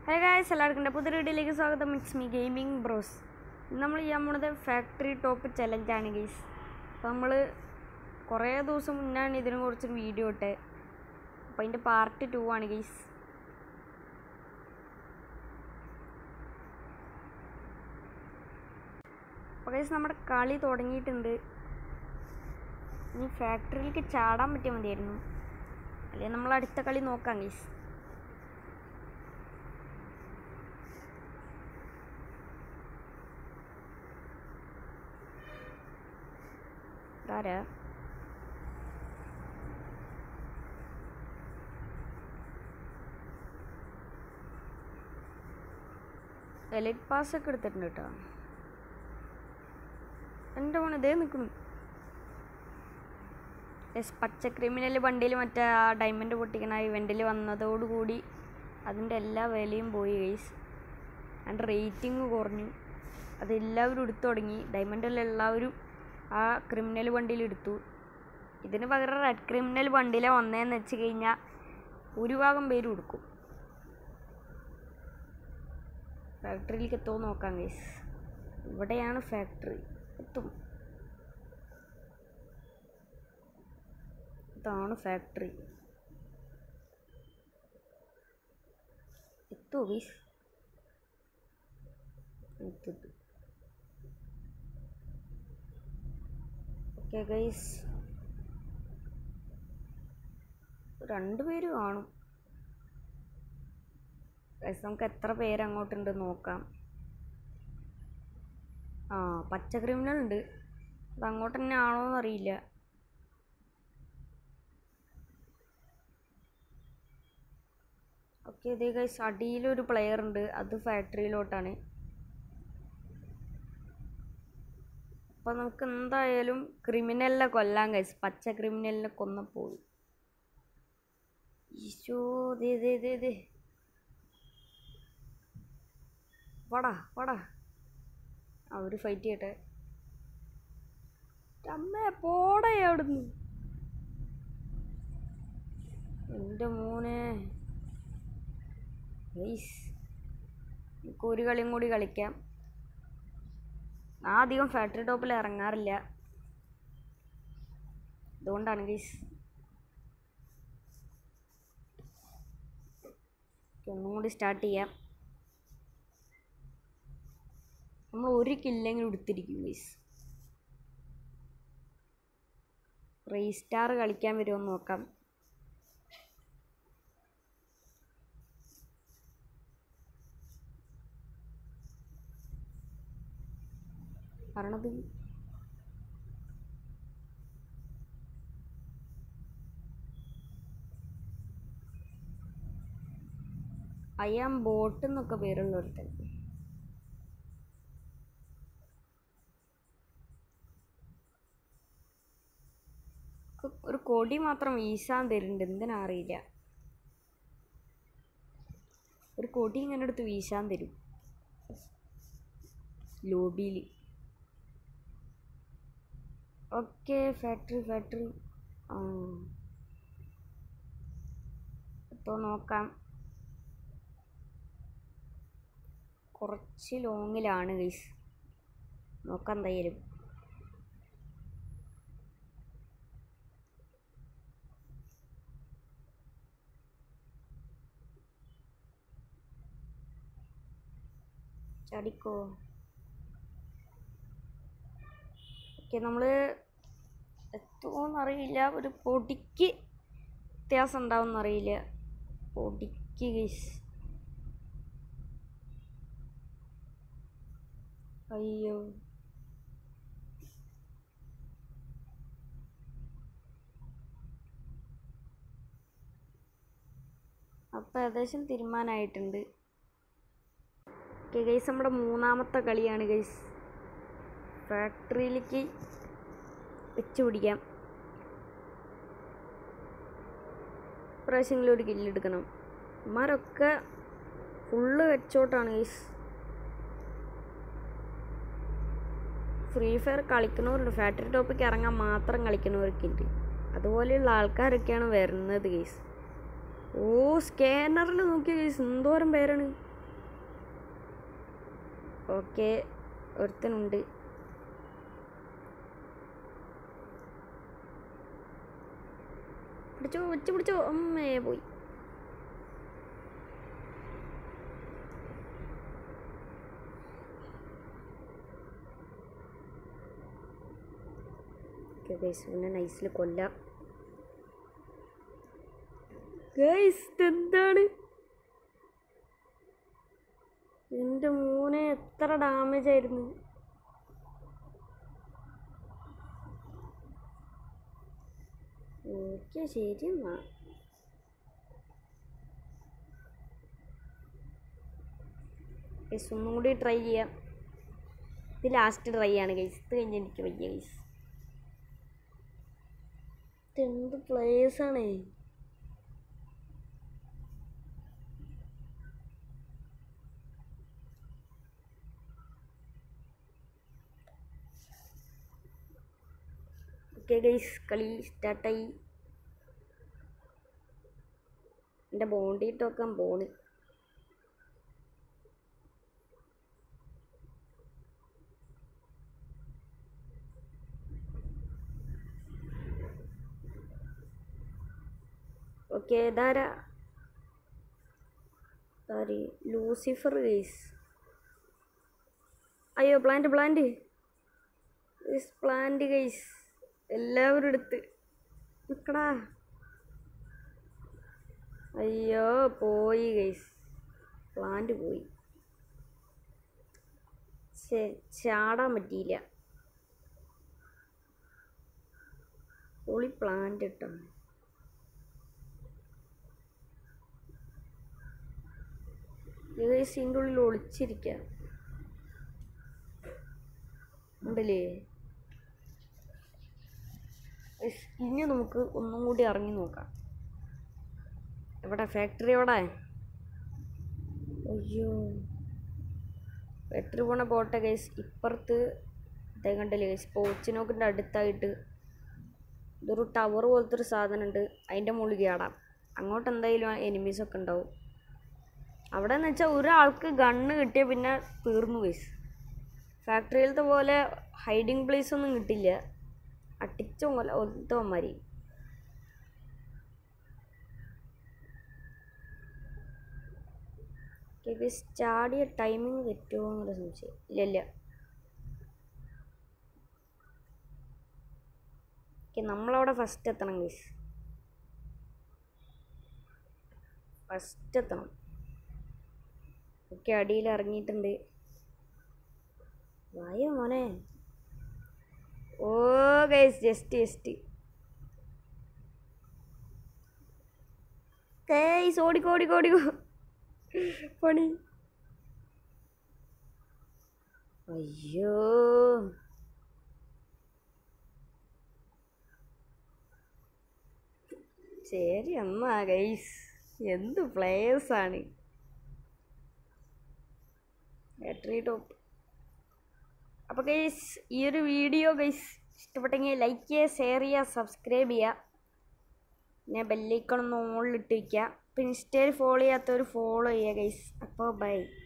hey guys എല്ലാവർക്കും എൻ്റെ പുതിയ വീഡിയോയിലേക്ക് സ്വാഗതം ഇറ്റ്സ് മീ ഗെയിമിംഗ് ബ്രോസ് നമ്മൾ ചെയ്യാൻ പോണത് ഫാക്ടറി ടോപ്പ് ചലഞ്ചാണ് ഗൈസ് അപ്പോൾ നമ്മൾ കുറേ ദിവസം മുന്നാണ് ഇതിനെ കുറിച്ചൊരു വീഡിയോ ഇട്ടത് അപ്പോൾ അതിൻ്റെ പാർട്ട് ടു ആണ് ഗൈസ് അപ്പോൾ ഗൈസ് നമ്മുടെ കളി തുടങ്ങിയിട്ടുണ്ട് ഇനി ഫാക്ടറിയിലേക്ക് ചാടാൻ പറ്റിയാൽ മതിയായിരുന്നു അല്ലെങ്കിൽ നമ്മൾ അടുത്ത കളി നോക്കാം ഗൈസ് ഇതാരാ എലൈറ്റ് പാസ് ഒക്കെ എടുത്തിട്ടുണ്ട് കേട്ടോ എൻ്റെ ഫോൺ ഇതേ നിൽക്കുന്നു യെസ് പച്ച ക്രിമിനൽ വണ്ടിയിൽ മറ്റേ ആ ഡയമണ്ട് പൊട്ടിക്കണ ഇവൻറ്റിൽ വന്നതോടുകൂടി അതിൻ്റെ എല്ലാ വിലയും പോയി ഗൈസ് അതിൻ്റെ റേറ്റിംഗ് കുറഞ്ഞു അതെല്ലാവരും എടുത്തു തുടങ്ങി ഡയമണ്ടിൽ എല്ലാവരും ആ ക്രിമിനൽ വണ്ടിയിൽ എടുത്തു ഇതിന് പകരം റെഡ് ക്രിമിനൽ വണ്ടിയിലാണ് വന്നതെന്ന് വെച്ച് കഴിഞ്ഞാൽ ഭൂരിഭാഗം പേരും എടുക്കും ഫാക്ടറിയിലേക്ക് എത്തുമോ നോക്കാം ഗൈസ് ഇവിടെയാണ് ഫാക്ടറി എത്തും ഇതാണ് ഫാക്ടറി എത്തുമോ ഗൈസ് എത്തും ഓക്കെ ഗൈസ് രണ്ടുപേര് കാണും ഗൈസ് നമുക്ക് എത്ര പേര് അങ്ങോട്ടുണ്ട് നോക്കാം ആ പച്ച ക്രിമിനൽ ഉണ്ട് അത് അങ്ങോട്ട് തന്നെ ആണോ എന്നറിയില്ല ഓക്കെ ഇതേ ഗൈസ് അടിയിലൊരു പ്ലെയർ ഉണ്ട് അത് ഫാക്ടറിയിലോട്ടാണ് അപ്പോൾ നമുക്ക് എന്തായാലും ക്രിമിനലിനെ കൊല്ലാൻ കഴിച്ചു പച്ച ക്രിമിനലിനെ കൊന്നപ്പോൾ ഈശോ ദേ ദേ ദേ ദേ വാടാ വാടാ അവർ ഫൈറ്റ് ചെയ്യട്ടെ അമ്മേ പോടേ അവിടുന്ന് എൻ്റെ മോനെ ഗൈസ് നമുക്ക് ഒരു കളിയും കൂടി കളിക്കാം ഞാൻ അധികം ഫാക്ടറി ടോപ്പിൽ ഇറങ്ങാറില്ല അതുകൊണ്ടാണ് ഗൈസ് ഒന്നും കൂടി സ്റ്റാർട്ട് ചെയ്യാം നമ്മൾ ഒരു കില്ലെങ്കിലും എടുത്തിരിക്കും ഗൈസ് റീസ്റ്റാർ കളിക്കാൻ വരുമോ എന്ന് നോക്കാം പറയണത് അയ്യാം ബോട്ട് എന്നൊക്കെ പേരുള്ള ഒരുത്തൻ ഒരു കൊടി മാത്രം വീശാൻ തരുന്നുണ്ട് എന്തിനാ അറിയില്ല ഒരു കൊടി ഇങ്ങനെ എടുത്ത് വീശാൻ തരും ലോബിയിൽ ഓക്കെ ഫാക്ടറി ഫാക്ടറി ആ ഇപ്പോൾ നോക്കാം കുറച്ച് ലോങ്ങിലാണ് ഗൈസ് നോക്കാം എന്തായാലും ചടിക്കോ ഓക്കെ നമ്മൾ എത്തുമോന്നറിയില്ല ഒരു പൊടിക്ക് വ്യത്യാസം ഉണ്ടാവുമെന്നറിയില്ല പൊടിക്ക് ഗൈസ് അയ്യോ അപ്പം ഏകദേശം തീരുമാനമായിട്ടുണ്ട് ഓക്കെ ഗൈസ് നമ്മുടെ മൂന്നാമത്തെ കളിയാണ് ഗൈസ് ഫാക്ടറിയിലേക്ക് വെച്ച് പിടിക്കാം പ്രാവശ്യങ്ങളിൽ ഒരു കില്ലെടുക്കണം ഇമാരൊക്കെ ഫുള്ള് വെച്ചോട്ടാണ് ഗൈസ് ഫ്രീ ഫയർ കളിക്കുന്നവരുണ്ട് ഫാക്ടറി ടോപ്പിക്ക് ഇറങ്ങാൻ മാത്രം കളിക്കുന്നവരൊക്കെ ഉണ്ട് അതുപോലെയുള്ള ആൾക്കാരൊക്കെയാണ് വരുന്നത് ഗൈസ് ഓ സ്കാനറിൽ നോക്കിയ ഗൈസ് എന്തോരം പേരാണ് ഓക്കെ ഒരുത്തനുണ്ട് പിടിച്ചോ വെച്ച് പിടിച്ചോ അമ്മേ പോയി പിന്നെ നൈസിൽ കൊല്ലാം ഗൈസ് എന്താണ് എൻ്റെ മോനെ എത്ര ഡാമേജ് ആയിരുന്നു ഓക്കെ ശരി എന്നാ ഗൈസ് ഒന്നും കൂടി ട്രൈ ചെയ്യാം ഇത് ലാസ്റ്റ് ട്രൈ ആണ് ഗൈസ് ഇത് കഴിഞ്ഞ് എനിക്ക് വയ്യ ഗൈസ് ഇതെന്ത് പ്ലേസ് ആണേ ഓക്കെ ഗൈസ് കളി സ്റ്റാർട്ടായി എൻ്റെ ബോണ്ടിയിട്ട് വെക്കാൻ പോണ് ഓക്കെ ഇതാരാ സാരി ലൂസിഫർ ഗൈസ് അയ്യോ plant plant guys plant guys എല്ലാവരും എടുത്ത് നിക്കടാ അയ്യോ പോയി ഗൈസ് പ്ലാന്റ് പോയി ശേ ചാടാൻ പറ്റിയില്ല പൊളി പ്ലാന്റ് ഇട്ടോ ഗൈസ് ഇതിൻ്റെ ഉള്ളിൽ ഒളിച്ചിരിക്കുക ഉണ്ടല്ലേ ഗൈസ്, ഇനി നമുക്ക് ഒന്നും കൂടി ഇറങ്ങി നോക്കാം എവിടെ ഫാക്ടറി എവിടെ അയ്യോ ഫാക്ടറി പോണ പോട്ടെ ഗൈസ് ഇപ്പുറത്ത് ഇതേ കണ്ടില്ലേ ഗൈസ് പോച്ചിനോക്കിൻ്റെ അടുത്തായിട്ട് ഇതൊരു ടവർ പോലത്തെ ഒരു സാധനം ഉണ്ട് അതിൻ്റെ മുകളിൽ കയറാം അങ്ങോട്ട് എന്തായാലും എനിമീസൊക്കെ ഉണ്ടാവും അവിടെ എന്ന് വെച്ചാൽ ഒരാൾക്ക് ഗണ്ണ് കിട്ടിയ പിന്നെ തീർന്നു ഗൈസ് ഫാക്ടറിയിലത്തെ പോലെ ഹൈഡിങ് പ്ലേസ് ഒന്നും കിട്ടില്ല അട്ടിച്ച പോലെ ഒത്തവന്മാര് ഗൈസ് ചാടിയ ടൈമിങ് തെറ്റുമോ എന്നുള്ള സംശയം ഇല്ല ഇല്ല ഓക്കെ നമ്മളവിടെ ഫസ്റ്റ് എത്തണം ഗൈസ് ഫസ്റ്റ് എത്തണം ഒക്കെ അടിയിൽ ഇറങ്ങിയിട്ടുണ്ട് വായോ മോനെ oh guys just just guys ഓടിക്കോ ഓടിക്കോ ഓടിക്കോ പണി അയ്യോ ശരി എന്നാ ഗൈസ് എന്ത് പ്ലേയേഴ്സ് ആണ് ബാറ്ററി ടോപ്പ് അപ്പോൾ ഗൈസ് ഈ ഒരു വീഡിയോ ഗൈസ് ഇഷ്ടപ്പെട്ടെങ്കിൽ ലൈക്ക് ചെയ്യുക ഷെയർ ചെയ്യുക സബ്സ്ക്രൈബ് ചെയ്യുക പിന്നെ ബെല്ലൈക്കൺ ഒന്ന് ഓണിലിട്ട് വയ്ക്കുക അപ്പോൾ ഇൻസ്റ്റയിൽ ഫോളോ ചെയ്യാത്തവർ ഫോളോ ചെയ്യുക ഗൈസ് അപ്പോൾ ബൈ